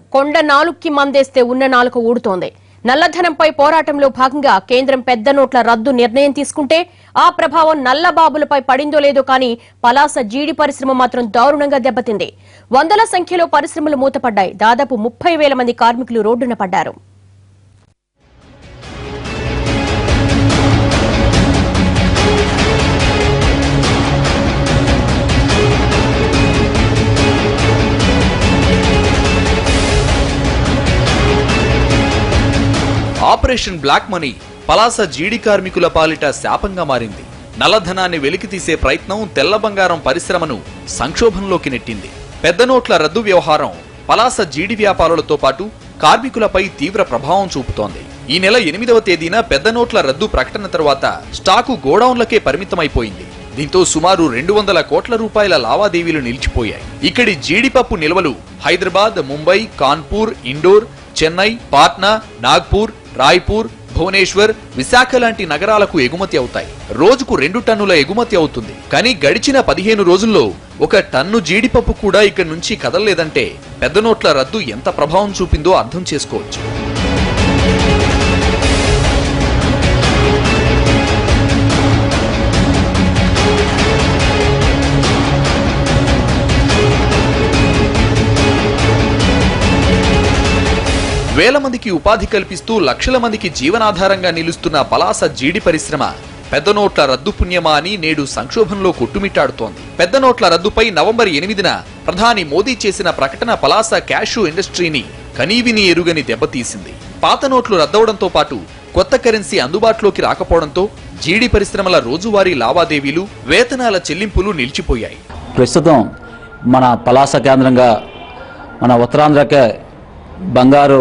కొండ నాలుక్కి మందేస్తే ఉన్న నాలుక ఊడుతోంది నల్లధనంపై పోరాటంలో భాగంగా కేంద్రం పెద్ద నోట్ల రద్దు నిర్ణయం తీసుకుంటే ఆ ప్రభావం నల్లబాబులపై పడిందో లేదో కానీ పలాస జీడి పరిశ్రమ మాత్రం దారుణంగా దెబ్బతింది వందల సంఖ్యలో పరిశ్రమలు మూతపడ్డాయి దాదాపు ముప్పై వేల మంది కార్మికులు రోడ్డున పడ్డారు ఆపరేషన్ బ్లాక్ మనీ పలాస జీడి కార్మికుల పాలిట శాపంగా మారింది నల్లధనాన్ని వెలికితీసే ప్రయత్నం తెల్ల బంగారం పరిశ్రమను సంక్షోభంలోకి నెట్టింది పెద్ద నోట్ల రద్దు వ్యవహారం పలాస జీడి వ్యాపారులతో పాటు కార్మికులపై తీవ్ర ప్రభావం చూపుతోంది ఈ నెల ఎనిమిదవ తేదీన పెద్ద నోట్ల రద్దు ప్రకటన తర్వాత స్టాకు గోడౌన్లకే పరిమితమైపోయింది దీంతో సుమారు రెండు వందల కోట్ల రూపాయల లావాదేవీలు నిలిచిపోయాయి ఇక్కడి జీడిపప్పు నిల్వలు హైదరాబాద్ ముంబై కాన్పూర్ ఇండోర్ చెన్నై పాట్నా నాగ్పూర్ రాయ్పూర్ భువనేశ్వర్ విశాఖ లాంటి నగరాలకు ఎగుమతి అవుతాయి రోజుకు రెండు టన్నుల ఎగుమతి అవుతుంది కానీ గడిచిన పదిహేను రోజుల్లో ఒక టన్ను జీడిపప్పు కూడా ఇక్కడి నుంచి కదలలేదంటే పెద్ద నోట్ల రద్దు ఎంత ప్రభావం చూపిందో అర్థం చేసుకోవచ్చు వేల మందికి ఉపాధి కల్పిస్తూ లక్షల మందికి జీవనాధారంగా నిలుస్తున్న పలాస జీడి పరిశ్రమ పెద్ద నోట్ల రద్దు పుణ్యమా అని నేడు సంక్షోభంలో కొట్టుమిట్టాడుతోంది పెద్ద నోట్ల రద్దుపై నవంబర్ ఎనిమిదిన ప్రధాని మోదీ చేసిన ప్రకటన పలాస క్యాషు ఇండస్ట్రీని కనీవిని ఎరుగని దెబ్బతీసింది పాత నోట్లు రద్దవడంతో పాటు కొత్త కరెన్సీ అందుబాటులోకి రాకపోవడంతో జీడి పరిశ్రమల రోజువారీ లావాదేవీలు వేతనాల చెల్లింపులు నిలిచిపోయాయి ప్రస్తుతం మన పలాస కేంద్రంగా మన ఉత్తరాంధ్రకే బంగారు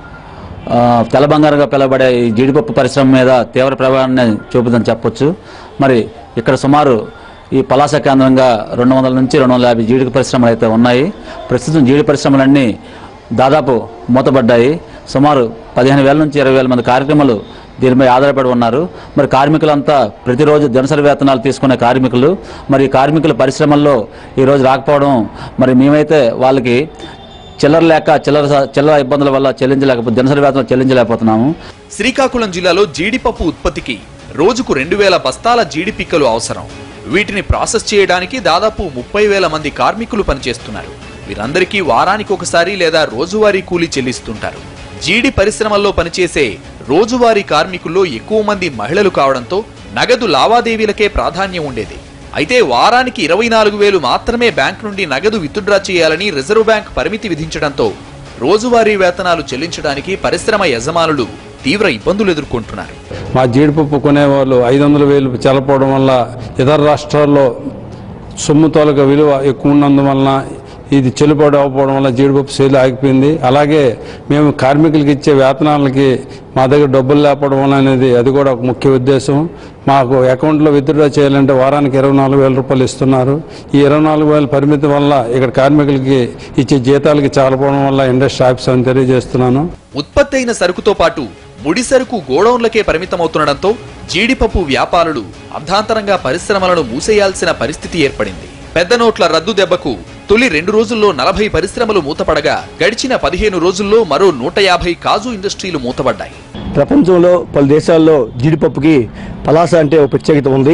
ఆ, తెల్ల బంగారుగా పిలువబడే ఈ జీడిపప్పు పరిశ్రమ మీద తీవ్ర ప్రభావాన్ని చూపుదని చెప్పొచ్చు మరి ఇక్కడ సుమారు ఈ పలాస కేంద్రంగా రెండు వందల నుంచి రెండు వందల యాభై జీడి పరిశ్రమలు అయితే ఉన్నాయి ప్రస్తుతం జీడి పరిశ్రమలన్నీ దాదాపు మూతపడ్డాయి సుమారు పదిహేను వేల నుంచి ఇరవై వేల మంది కార్యక్రమాలు దీనిపై ఆధారపడి ఉన్నారు మరి కార్మికులంతా ప్రతిరోజు దినసరి వేతనాలు తీసుకునే కార్మికులు మరి ఈ కార్మికుల పరిశ్రమల్లో ఈరోజు రాకపోవడం మరి మేమైతే వాళ్ళకి చిల్లర లేక చిల్లర చిల్లర ఇబ్బందుల వల్ల చెల్లించలేకపోతే దినసరి వేతనాలు చెల్లించలేకపోతున్నాము శ్రీకాకుళం జిల్లాలో జీడిపప్పు ఉత్పత్తికి రోజుకు రెండు వేల బస్తాల జీడి పిక్కలు అవసరం వీటిని ప్రాసెస్ చేయడానికి దాదాపు ముప్పై వేల మంది కార్మికులు పనిచేస్తున్నారు వీరందరికీ వారానికి ఒకసారి లేదా రోజువారీ కూలీ చెల్లిస్తుంటారు జీడి పరిశ్రమల్లో పనిచేసే రోజువారీ కార్మికుల్లో ఎక్కువ మంది మహిళలు కావడంతో నగదు లావాదేవీలకే ప్రాధాన్యం ఉండేది అయితే వారానికి ఇరవై నాలుగు వేలు మాత్రమే బ్యాంక్ నుండి నగదు విత్డ్రా చేయాలని రిజర్వ్ బ్యాంక్ పరిమితి విధించడంతో రోజువారీ వేతనాలు చెల్లించడానికి పరిశ్రమ యజమానులు తీవ్ర ఇబ్బందులు ఎదుర్కొంటున్నారు మా జీడిపప్పు కొనేవాళ్ళు ఐదు వందల వేలు చల్లపోవడం వల్ల ఇతర రాష్ట్రాల్లో సొమ్ము తోలక విలువ ఎక్కువ ఉన్నందువలన ఇది చెల్లుబాటు అవ్వకపోవడం వల్ల జీడిపప్పు సేల్ ఆగిపోయింది అలాగే మేము కార్మికులకి ఇచ్చే వేతనాలకి మా దగ్గర డబ్బులు లేకపోవడం వల్ల అనేది అది కూడా ఒక ముఖ్య ఉద్దేశం మాకు అకౌంట్లో విత్డ్రా చేయాలంటే వారానికి ఇరవై నాలుగు వేల రూపాయలు ఇస్తున్నారు ఈ ఇరవై నాలుగు వేల పరిమితి వల్ల ఇక్కడ కార్మికులకి ఇచ్చే జీతాలకి చాలపోవడం వల్ల ఇండస్ట్రీ ఆఫీస్ అని తెలియజేస్తున్నాను ఉత్పత్తి అయిన సరుకుతో పాటు ముడి సరుకు గోడౌన్లకే పరిమితమవుతుండటంతో జీడిపప్పు వ్యాపారులు అర్ధాంతరంగా పరిశ్రమలను మూసేయాల్సిన పరిస్థితి ఏర్పడింది పెద్ద నోట్ల రద్దు దెబ్బకు తొలి రెండు రోజుల్లో నలభై పరిశ్రమలు మూతపడగా గడిచిన పదిహేను రోజుల్లో మరో నూట యాభై కాజు ఇండస్ట్రీలు మూతపడ్డాయి ప్రపంచంలో పలు దేశాల్లో జీడిపప్పుకి పలాస అంటే ఒక ప్రత్యేకత ఉంది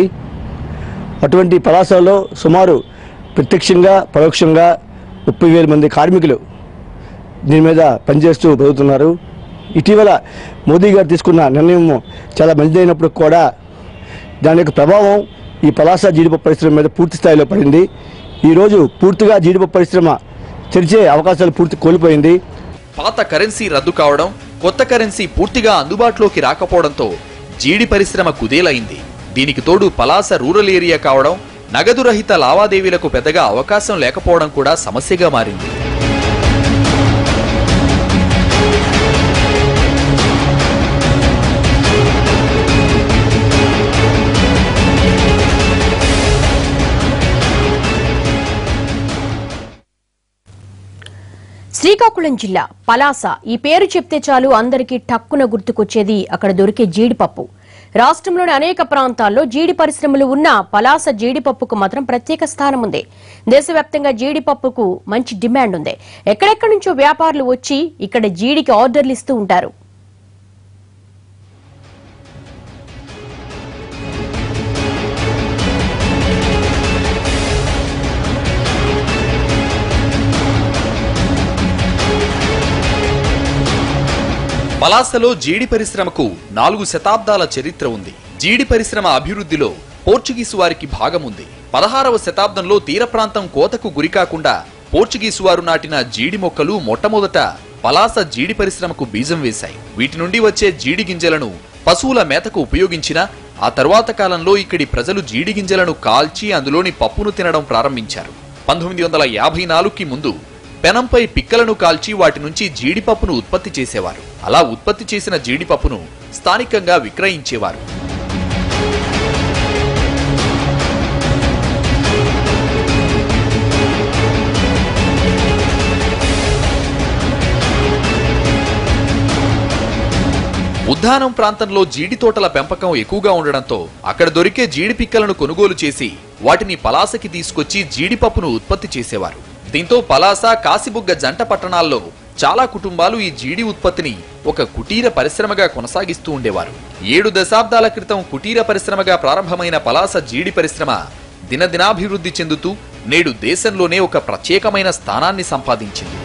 అటువంటి పలాసలో సుమారు ప్రత్యక్షంగా పరోక్షంగా ముప్పై వేల మంది కార్మికులు దీని మీద పనిచేస్తూ బతుకుతున్నారు ఇటీవల మోదీ గారు తీసుకున్న నిర్ణయం చాలా మంచిదైనప్పుడు కూడా దాని యొక్క ప్రభావం ఈ పలాస జీడిపప్పు పరిశ్రమ మీద పూర్తి స్థాయిలో పడింది ఈరోజు పూర్తిగా జీడిపప్పు పరిశ్రమ తెరిచే అవకాశాలు పూర్తి కోల్పోయింది పాత కరెన్సీ రద్దు కావడం కొత్త కరెన్సీ పూర్తిగా అందుబాటులోకి రాకపోవడంతో జీడి పరిశ్రమ కుదేలైంది దీనికి తోడు పలాస రూరల్ ఏరియా కావడం నగదు రహిత లావాదేవీలకు పెద్దగా అవకాశం లేకపోవడం కూడా సమస్యగా మారింది శ్రీకాకుళం జిల్లా పలాస ఈ పేరు చెప్తే చాలు అందరికీ టక్కున గుర్తుకొచ్చేది అక్కడ దొరికే జీడిపప్పు రాష్ట్రంలోని అనేక ప్రాంతాల్లో జీడి పరిశ్రమలు ఉన్న పలాస జీడిపప్పుకు మాత్రం ప్రత్యేక స్థానం ఉంది దేశవ్యాప్తంగా జీడిపప్పుకు మంచి డిమాండ్ ఉంది ఎక్కడెక్కడి నుంచో వ్యాపారులు వచ్చి ఇక్కడ జీడికి ఆర్డర్లు ఇస్తూ ఉంటారు పలాసలో జీడి పరిశ్రమకు నాలుగు శతాబ్దాల చరిత్ర ఉంది జీడి పరిశ్రమ అభివృద్ధిలో పోర్చుగీసు వారికి భాగముంది పదహారవ శతాబ్దంలో తీర ప్రాంతం కోతకు గురికాకుండా పోర్చుగీసు వారు నాటిన జీడి మొక్కలు మొట్టమొదట పలాస జీడి పరిశ్రమకు బీజం వేశాయి వీటి నుండి వచ్చే జీడి గింజలను పశువుల మేతకు ఉపయోగించిన ఆ తరువాత కాలంలో ఇక్కడి ప్రజలు జీడి గింజలను కాల్చి అందులోని పప్పును తినడం ప్రారంభించారు పంతొమ్మిది వందల యాభై నాలుగుకి ముందు పెనంపై పిక్కలను కాల్చి వాటి నుంచి జీడిపప్పును ఉత్పత్తి చేసేవారు అలా ఉత్పత్తి చేసిన జీడిపప్పును స్థానికంగా విక్రయించేవారు ఉద్దానం ప్రాంతంలో జీడి తోటల పెంపకం ఎక్కువగా ఉండడంతో అక్కడ దొరికే జీడి పిక్కలను కొనుగోలు చేసి వాటిని పలాసకి తీసుకొచ్చి జీడిపప్పును ఉత్పత్తి చేసేవారు దీంతో పలాస కాసిబుగ్గ జంట పట్టణాల్లో చాలా కుటుంబాలు ఈ జీడి ఉత్పత్తిని ఒక కుటీర పరిశ్రమగా కొనసాగిస్తూ ఉండేవారు ఏడు దశాబ్దాల క్రితం కుటీర పరిశ్రమగా ప్రారంభమైన పలాస జీడి పరిశ్రమ దినదినాభివృద్ధి చెందుతూ నేడు దేశంలోనే ఒక ప్రత్యేకమైన స్థానాన్ని సంపాదించింది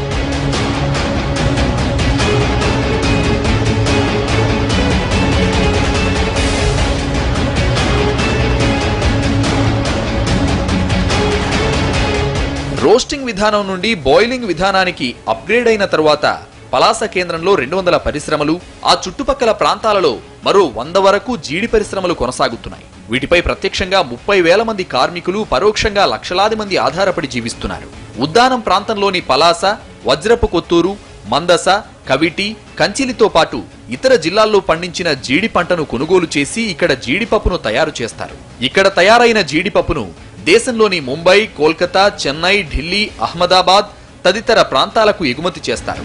రోస్టింగ్ విధానం నుండి బాయిలింగ్ విధానానికి అప్గ్రేడ్ అయిన తరువాత పలాస కేంద్రంలో రెండు వందల పరిశ్రమలు ఆ చుట్టుపక్కల ప్రాంతాలలో మరో వంద వరకు జీడి పరిశ్రమలు కొనసాగుతున్నాయి వీటిపై ప్రత్యక్షంగా ముప్పై వేల మంది కార్మికులు పరోక్షంగా లక్షలాది మంది ఆధారపడి జీవిస్తున్నారు ఉద్దానం ప్రాంతంలోని పలాస వజ్రపు కొత్తూరు మందస కవిటి కంచిలితో పాటు ఇతర జిల్లాల్లో పండించిన జీడి పంటను కొనుగోలు చేసి ఇక్కడ జీడిపప్పును తయారు చేస్తారు ఇక్కడ తయారైన జీడిపప్పును దేశంలోని ముంబై కోల్కతా చెన్నై ఢిల్లీ అహ్మదాబాద్ తదితర ప్రాంతాలకు ఎగుమతి చేస్తారు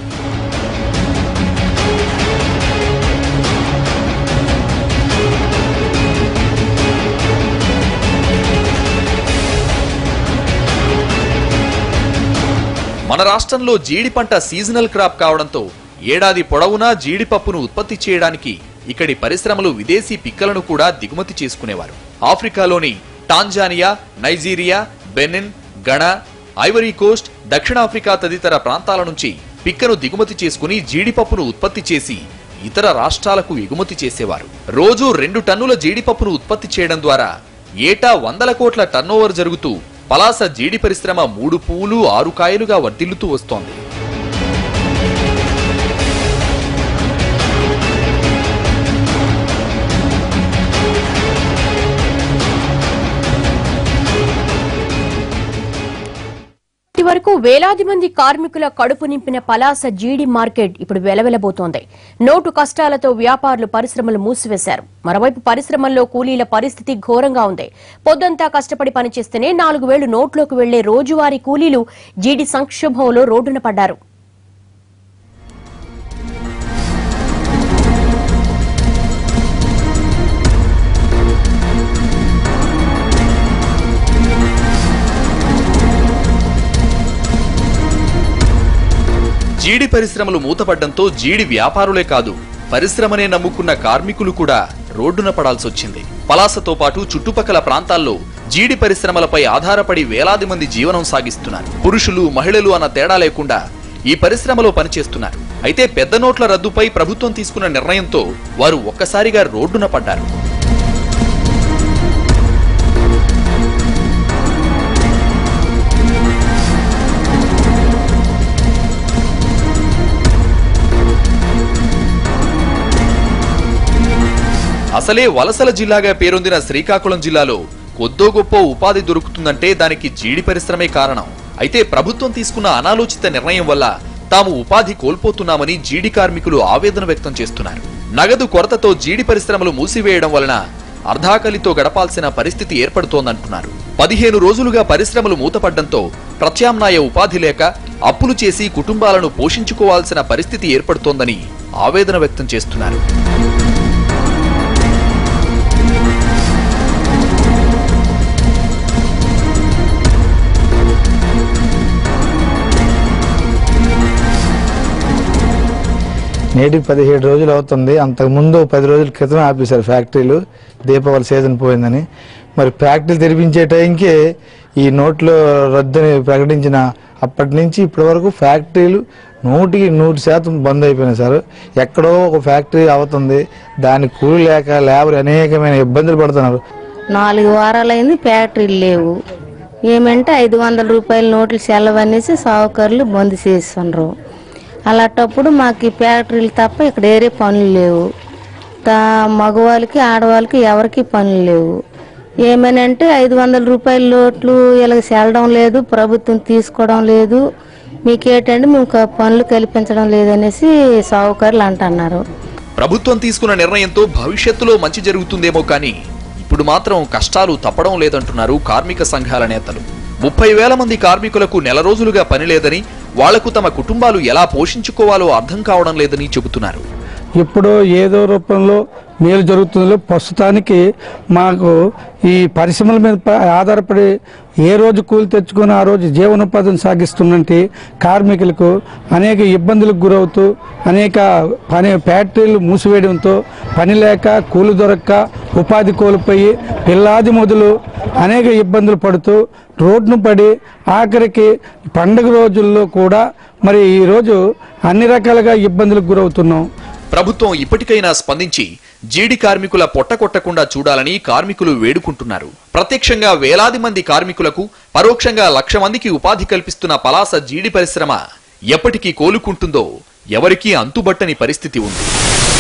మన రాష్ట్రంలో జీడి పంట సీజనల్ క్రాప్ కావడంతో ఏడాది పొడవునా జీడిపప్పును ఉత్పత్తి చేయడానికి ఇక్కడి పరిశ్రమలు విదేశీ పిక్కలను కూడా దిగుమతి చేసుకునేవారు ఆఫ్రికాలోని Tanzania Nigeria Benin Ghana Ivory Coast దక్షిణాఫ్రికా తదితర ప్రాంతాల నుంచి పిక్కను దిగుమతి చేసుకుని జీడిపప్పును ఉత్పత్తి చేసి ఇతర రాష్ట్రాలకు ఎగుమతి చేసేవారు రోజు రెండు టన్నుల జీడిపప్పును ఉత్పత్తి చేయడం ద్వారా ఏటా వందల కోట్ల టర్నోవర్ జరుగుతూ పలాస జీడి పరిశ్రమ మూడు పువ్వులు ఆరు కాయలుగా వర్ధిల్లుతూ వస్తోంది ఇప్పటి వరకు వేలాది మంది కార్మికుల కడుపు నింపిన పలాస జీడి మార్కెట్ ఇప్పుడు వెలవెలబోతోంది నోటు కష్టాలతో వ్యాపారులు పరిశ్రమలు మూసివేశారు మరోవైపు పరిశ్రమల్లో కూలీల పరిస్థితి ఘోరంగా ఉంది పొద్దంతా కష్టపడి పనిచేస్తేనే నాలుగు వేళ్లు నోట్లోకి వెళ్లే రోజువారీ కూలీలు జీడి సంక్షోభంలో రోడ్డున పడ్డారు జీడి పరిశ్రమలు మూతపడ్డంతో జీడి వ్యాపారులే కాదు పరిశ్రమనే నమ్ముకున్న కార్మికులు కూడా రోడ్డున పడాల్సొచ్చింది పలాసతో పాటు చుట్టుపక్కల ప్రాంతాల్లో జీడి పరిశ్రమలపై ఆధారపడి వేలాది మంది జీవనం సాగిస్తున్నారు పురుషులు మహిళలు అన్న తేడా లేకుండా ఈ పరిశ్రమలో పనిచేస్తున్నారు అయితే పెద్ద నోట్ల రద్దుపై ప్రభుత్వం తీసుకున్న నిర్ణయంతో వారు ఒక్కసారిగా రోడ్డున పడ్డారు అసలే వలసల జిల్లాగా పేరొందిన శ్రీకాకుళం జిల్లాలో కొద్దో గొప్ప ఉపాధి దొరుకుతుందంటే దానికి జీడి పరిశ్రమే కారణం అయితే ప్రభుత్వం తీసుకున్న అనాలోచిత నిర్ణయం వల్ల తాము ఉపాధి కోల్పోతున్నామని జీడి కార్మికులు ఆవేదన వ్యక్తం చేస్తున్నారు నగదు కొరతతో జీడి పరిశ్రమలు మూసివేయడం వలన అర్ధాకలితో గడపాల్సిన పరిస్థితి ఏర్పడుతోందంటున్నారు పదిహేను రోజులుగా పరిశ్రమలు మూతపడ్డంతో ప్రత్యామ్నాయ ఉపాధి లేక అప్పులు చేసి కుటుంబాలను పోషించుకోవాల్సిన పరిస్థితి ఏర్పడుతోందని ఆవేదన వ్యక్తం చేస్తున్నారు నేటికి పదిహేడు రోజులు అవుతుంది అంతకుముందు పది రోజుల క్రితం ఆపేశారు ఫ్యాక్టరీలు దీపావళి సీజన్ పోయిందని మరి ఫ్యాక్టరీలు తెరిపించే టైంకే ఈ నోట్లో రద్దుని ప్రకటించిన అప్పటి నుంచి ఇప్పటి వరకు ఫ్యాక్టరీలు నూటికి నూరు శాతం బంద్ అయిపోయినాయి సార్ ఎక్కడో ఒక ఫ్యాక్టరీ అవుతుంది దాని కూలి లేక లేబర్ అనేకమైన ఇబ్బందులు పడుతున్నారు నాలుగు వారాలైంది ఫ్యాక్టరీలు లేవు ఏమంటే ఐదు వందల రూపాయల నోట్లు సెలవు అనేసి సావుకారులు బంద్ చేస్తున్నారు అలాంటప్పుడు మాకు ఈ ఫ్యాక్టరీలు తప్ప ఇక్కడ ఏరే పనులు లేవు తా మగవాళ్ళకి ఆడవాళ్ళకి ఎవరికి పనులు లేవు ఏమనంటే ఐదు వందల రూపాయల నోట్లు వీళ్ళకి చెల్లడం లేదు ప్రభుత్వం తీసుకోవడం లేదు మీకేంటంటే మేము క- పనులు కల్పించడం లేదనేసి సావుకారులు అంటున్నారు ప్రభుత్వం తీసుకున్న నిర్ణయంతో భవిష్యత్తులో మంచి జరుగుతుందేమో కానీ ఇప్పుడు మాత్రం కష్టాలు తప్పడం లేదంటున్నారు కార్మిక సంఘాల నేతలు ముప్పై వేల మంది కార్మికులకు నెల రోజులుగా పని లేదని వాళ్లకు తమ కుటుంబాలు ఎలా పోషించుకోవాలో అర్థం కావడం లేదని చెబుతున్నారు ఇప్పుడు ఏదో రూపంలో మేలు జరుగుతుందో ప్రస్తుతానికి మాకు ఈ పరిశ్రమల మీద ప- ఆధారపడి ఏ రోజు కూలి తెచ్చుకొని ఆ రోజు జీవనోపాధిని సాగిస్తున్నట్టు కార్మికులకు అనేక ఇబ్బందులకు గురవుతూ అనేక పని ఫ్యాక్టరీలు మూసివేయడంతో పని లేక కూలి దొరక్క ఉపాధి కోల్పోయి పిల్లాది మొదలు అనేక ఇబ్బందులు పడుతూ రోడ్డును పడి ఆఖరికి పండుగ రోజుల్లో కూడా మరి ఈరోజు అన్ని రకాలుగా ఇబ్బందులకు గురవుతున్నాం ప్రభుత్వం ఇప్పటికైనా స్పందించి జీడి కార్మికుల పొట్టకొట్టకుండా చూడాలని కార్మికులు వేడుకుంటున్నారు ప్రత్యక్షంగా వేలాది మంది కార్మికులకు పరోక్షంగా లక్ష మందికి ఉపాధి కల్పిస్తున్న పలాస జీడి పరిశ్రమ ఎప్పటికీ కోలుకుంటుందో ఎవరికీ అంతుబట్టని పరిస్థితి ఉంది